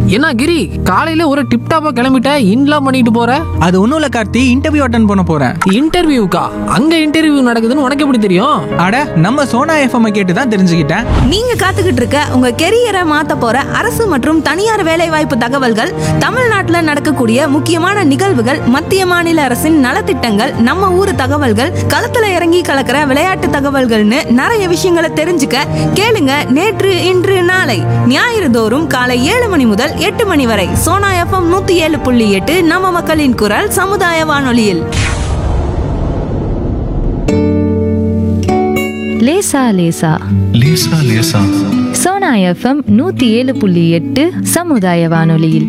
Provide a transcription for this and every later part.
என்ன கிரி காலையில ஒரு டிப் டாப்பா கிளம்பிட்ட இன்லாம் பண்ணிட்டு போற அது ஒன்றும் இல்லை கார்த்தி இன்டர்வியூ அட்டன் பண்ண போகிறேன் இன்டர்வியூக்கா அங்க இன்டர்வியூ நடக்குதுன்னு உனக்கு எப்படி தெரியும் அட நம்ம சோனா எஃப்எம் கேட்டு தான் தெரிஞ்சுக்கிட்டேன் நீங்க காத்துக்கிட்டு இருக்க உங்க கெரியரை மாத்த போற அரசு மற்றும் தனியார் வேலைவாய்ப்பு தகவல்கள் தமிழ்நாட்டுல நடக்கக்கூடிய முக்கியமான நிகழ்வுகள் மத்திய மாநில அரசின் நலத்திட்டங்கள் நம்ம ஊர் தகவல்கள் களத்துல இறங்கி கலக்கிற விளையாட்டு தகவல்கள்னு நிறைய விஷயங்களை தெரிஞ்சுக்க கேளுங்க நேற்று இன்று நாளை ஞாயிறு தோறும் காலை ஏழு மணி முதல் எட்டு மணி வரை சோனா எஃப்எம் நூத்தி ஏழு புள்ளி எட்டு நம்ம மக்களின் குரல் சமுதாய வானொலியில் லேசா லேசா லேசா லேசா சோனா எஃப்எம் நூத்தி ஏழு புள்ளி எட்டு சமுதாய வானொலியில்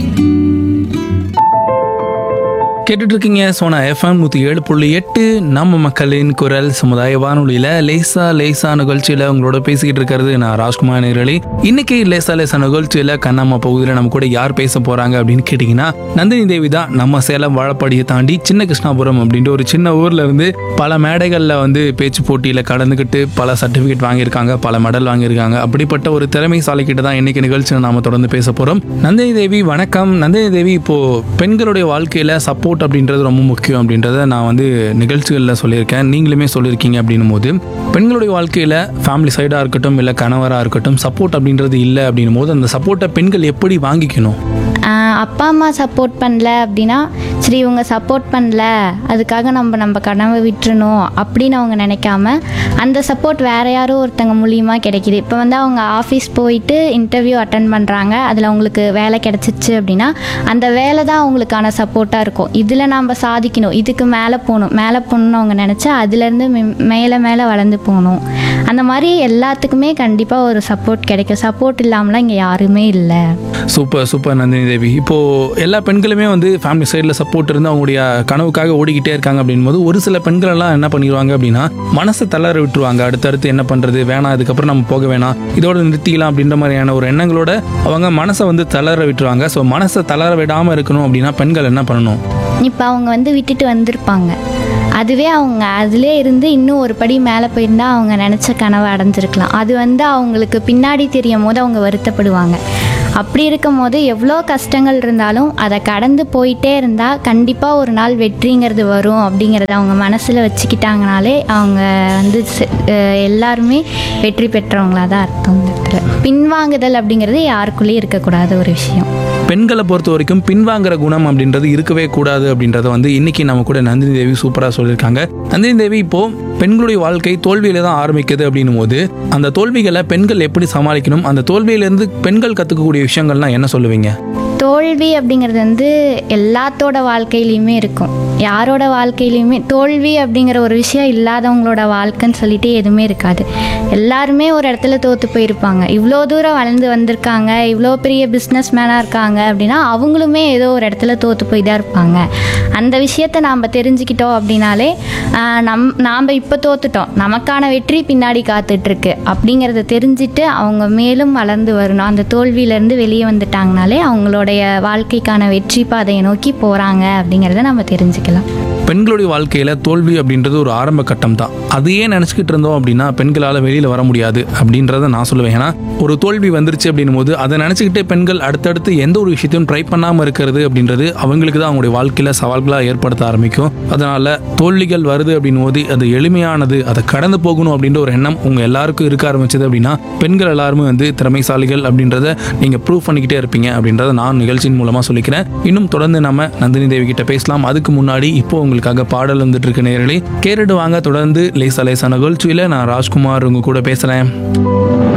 கேட்டுட்டு இருக்கீங்க சோனா எஃப்எம் நூற்றி ஏழு புள்ளி எட்டு நம்ம மக்களின் குரல் சமுதாய வானொலியில் லேசா லேசா நிகழ்ச்சியில் உங்களோட பேசிக்கிட்டு இருக்கிறது நான் ராஜ்குமார் நேரலி இன்னைக்கு லேசா லேசா நிகழ்ச்சியில் கண்ணம்மா பகுதியில் நம்ம கூட யார் பேச போறாங்க அப்படின்னு கேட்டிங்கன்னா நந்தினி தேவி தான் நம்ம சேலம் வாழப்பாடியை தாண்டி சின்ன கிருஷ்ணாபுரம் அப்படின்ற ஒரு சின்ன ஊர்ல இருந்து பல மேடைகளில் வந்து பேச்சு போட்டியில் கலந்துக்கிட்டு பல சர்டிஃபிகேட் வாங்கியிருக்காங்க பல மெடல் வாங்கியிருக்காங்க அப்படிப்பட்ட ஒரு திறமைசாலி கிட்ட தான் இன்னைக்கு நிகழ்ச்சியில் நாம தொடர்ந்து பேச போறோம் நந்தினி தேவி வணக்கம் நந்தினி தேவி இப்போ பெண்களுடைய வாழ்க்கையில சப்போர்ட் அப்படின்றது ரொம்ப முக்கியம் அப்படின்றத நான் வந்து நிகழ்ச்சிகளில் சொல்லியிருக்கேன் நீங்களுமே சொல்லியிருக்கீங்க அப்படின்னும் போது பெண்களுடைய வாழ்க்கையில ஃபேமிலி சைடாக இருக்கட்டும் இல்லை கணவராக இருக்கட்டும் சப்போர்ட் அப்படின்றது இல்லை அப்படின்னும் போது அந்த சப்போர்ட்டை பெண்கள் எப்படி வாங்கிக்கணும் ஆஹ் அப்பா அம்மா சப்போர்ட் பண்ணல அப்படின்னா சரி இவங்க சப்போர்ட் பண்ணல அதுக்காக நம்ம நம்ம கனவை விட்டுறணும் அப்படின்னு அவங்க நினைக்காம அந்த சப்போர்ட் வேற யாரோ ஒருத்தங்க மூலியமாக கிடைக்கிது இப்போ வந்து அவங்க ஆஃபீஸ் போயிட்டு இன்டர்வியூ அட்டன் பண்ணுறாங்க அதில் அவங்களுக்கு வேலை கிடைச்சிச்சு அப்படின்னா அந்த வேலை தான் அவங்களுக்கான சப்போர்ட்டாக இருக்கும் இதில் நம்ம சாதிக்கணும் இதுக்கு மேலே போகணும் மேலே போகணும்னு அவங்க நினச்சா அதுலேருந்து மேலே மேலே வளர்ந்து போகணும் அந்த மாதிரி எல்லாத்துக்குமே கண்டிப்பாக ஒரு சப்போர்ட் கிடைக்கும் சப்போர்ட் இல்லாமலாம் இங்கே யாருமே இல்லை சூப்பர் சூப்பர் நந்தினி தேவி இப்போ எல்லா பெண்களுமே வந்து ஃபேமிலி சைடில் சப்போர்ட் இருந்து அவங்களுடைய கனவுக்காக ஓடிக்கிட்டே இருக்காங்க அப்படின் போது ஒரு சில பெண்கள் எல்லாம் என்ன பண்ணிடுவாங்க அப்படின்னா மனசை தளர விட்டுருவாங்க அடுத்தடுத்து என்ன பண்றது வேணாம் இதுக்கப்புறம் நம்ம போக வேணாம் இதோட நிறுத்திக்கலாம் அப்படின்ற மாதிரியான ஒரு எண்ணங்களோட அவங்க மனசை வந்து தளர விட்டுருவாங்க ஸோ மனசை தளர விடாமல் இருக்கணும் அப்படின்னா பெண்கள் என்ன பண்ணணும் இப்போ அவங்க வந்து விட்டுட்டு வந்திருப்பாங்க அதுவே அவங்க அதிலே இருந்து இன்னும் ஒரு படி மேலே போயிருந்தா அவங்க நினச்ச கனவை அடைஞ்சிருக்கலாம் அது வந்து அவங்களுக்கு பின்னாடி தெரியும் போது அவங்க வருத்தப்படுவாங்க அப்படி இருக்கும் போது எவ்வளோ கஷ்டங்கள் இருந்தாலும் அதை கடந்து போயிட்டே இருந்தால் கண்டிப்பாக ஒரு நாள் வெற்றிங்கிறது வரும் அப்படிங்கிறத அவங்க மனசில் வச்சுக்கிட்டாங்கனாலே அவங்க வந்து செ- அஹ் எல்லாருமே வெற்றி பெற்றவங்களா தான் அர்த்தம் இந்த இடத்துல பின்வாங்குதல் அப்படிங்கிறது யாருக்குள்ளேயும் இருக்கக்கூடாத ஒரு விஷயம் பெண்களை பொறுத்த வரைக்கும் பின்வாங்குற குணம் அப்படின்றது இருக்கவே கூடாது அப்படின்றத வந்து இன்னைக்கு நம்ம கூட நந்தினி தேவி சூப்பராக சொல்லியிருக்காங்க நந்தினி தேவி இப்போ பெண்களுடைய வாழ்க்கை தோல்வியில தான் ஆரம்பிக்குது அப்படின்னும் போது அந்த தோல்விகளை பெண்கள் எப்படி சமாளிக்கணும் அந்த தோல்வியிலேருந்து பெண்கள் கற்றுக்கக்கூடிய விஷயங்கள்லாம் என்ன சொல்லுவீங்க தோல்வி அப்படிங்கிறது வந்து எல்லாத்தோட வாழ்க்கையிலையுமே இருக்கும் யாரோட வாழ்க்கையிலையுமே தோல்வி அப்படிங்கிற ஒரு விஷயம் இல்லாதவங்களோட வாழ்க்கைன்னு சொல்லிட்டு எதுவுமே இருக்காது எல்லாருமே ஒரு இடத்துல தோற்று போயிருப்பாங்க இவ்வளோ தூரம் வளர்ந்து வந்திருக்காங்க இவ்வளோ பெரிய பிஸ்னஸ் மேனாக இருக்காங்க அப்படின்னா அவங்களுமே ஏதோ ஒரு இடத்துல தோற்று போய் தான் இருப்பாங்க அந்த விஷயத்தை நாம் தெரிஞ்சுக்கிட்டோம் அப்படின்னாலே ஆஹ், நம் நாம் இப்போ தோத்துட்டோம் நமக்கான வெற்றி பின்னாடி காத்துட்ருக்கு அப்படிங்கிறத தெரிஞ்சுட்டு அவங்க மேலும் வளர்ந்து வரணும் அந்த தோல்வியிலேருந்து வெளியே வந்துட்டாங்கனாலே அவங்களுடைய வாழ்க்கைக்கான வெற்றி பாதையை நோக்கி போகிறாங்க அப்படிங்கிறத நம்ம தெரிஞ்சுக்கலாம் பெண்களுடைய வாழ்க்கையில தோல்வி அப்படின்றது ஒரு ஆரம்ப கட்டம் தான் அதையே நினச்சிக்கிட்டு இருந்தோம் அப்படின்னா பெண்களால் வெளியில் வர முடியாது அப்படின்றத நான் சொல்லுவேன் ஏன்னா ஒரு தோல்வி வந்துருச்சு அப்படின்னும் போது அதை நினச்சிக்கிட்டே பெண்கள் அடுத்தடுத்து எந்த ஒரு விஷயத்தையும் ட்ரை பண்ணாமல் இருக்கிறது அப்படின்றது அவங்களுக்கு தான் அவங்களுடைய வாழ்க்கையில் சவால்களாக ஏற்படுத்த ஆரம்பிக்கும் அதனால தோல்விகள் வருது அப்படின்னும் போது அது எளிமையானது அதை கடந்து போகணும் அப்படின்ற ஒரு எண்ணம் உங்கள் எல்லாருக்கும் இருக்க ஆரம்பிச்சது அப்படின்னா பெண்கள் எல்லாருமே வந்து திறமைசாலிகள் அப்படின்றத நீங்கள் ப்ரூவ் பண்ணிக்கிட்டே இருப்பீங்க அப்படின்றத நான் நிகழ்ச்சியின் மூலமாக சொல்லிக்கிறேன் இன்னும் தொடர்ந்து நம்ம நந்தினி தேவி கிட்ட பேசலாம் அதுக்கு முன்னாடி இப்போ உங்களுக்காக பாடல் வந்துட்டு இருக்க நேரலே கேட்டுட்டு வாங்க தொடர்ந்து லேசா லேசா நிகழ்ச்சியில் நான் ராஜ்குமார் உங்க கூட பேசுகிறேன்